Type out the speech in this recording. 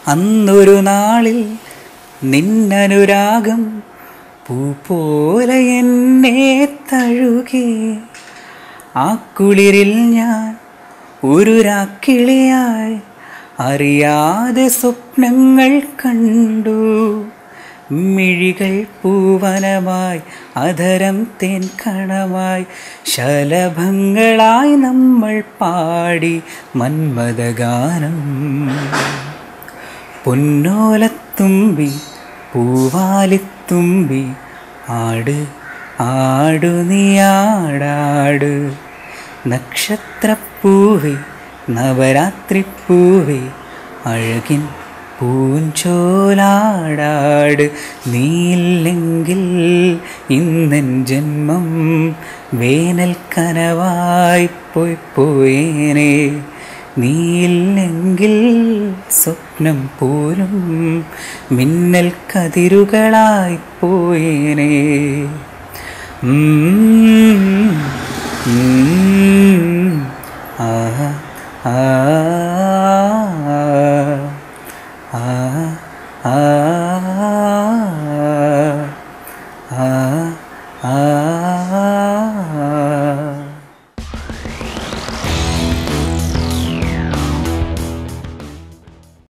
അന്നൊരു നാളിൽ നിന്നനുരാഗം പൂ പോലെ എന്നെ തഴുകി ആ കുളിരിൽ ഞാൻ ഒരു രാക്കിളിയായി അറിയാതെ സ്വപ്നങ്ങൾ കണ്ടു മിഴികൾ പൂവനമായി അധരം തേൻ കണമായി ശലഭങ്ങളായി നമ്മൾ പാടി മന്മദഗാനം പൊന്നോലത്തുമ്പി പൂവാലിത്തുമ്പി ആട് ആടു നീയാടാട് നക്ഷത്രപ്പൂവേ നവരാത്രിപ്പൂവേ അഴകിൻ പൂഞ്ചോലാടാട് നീയില്ലെങ്കിൽ ഇന്നൻ ജന്മം വേനൽ കനവായി പോയി പോയേനെ നീയില്ലെങ്കിൽ സ്വപ്നം പോലും മിന്നൽ കതിരുകളായി പോയേനെ ഉം, ഉം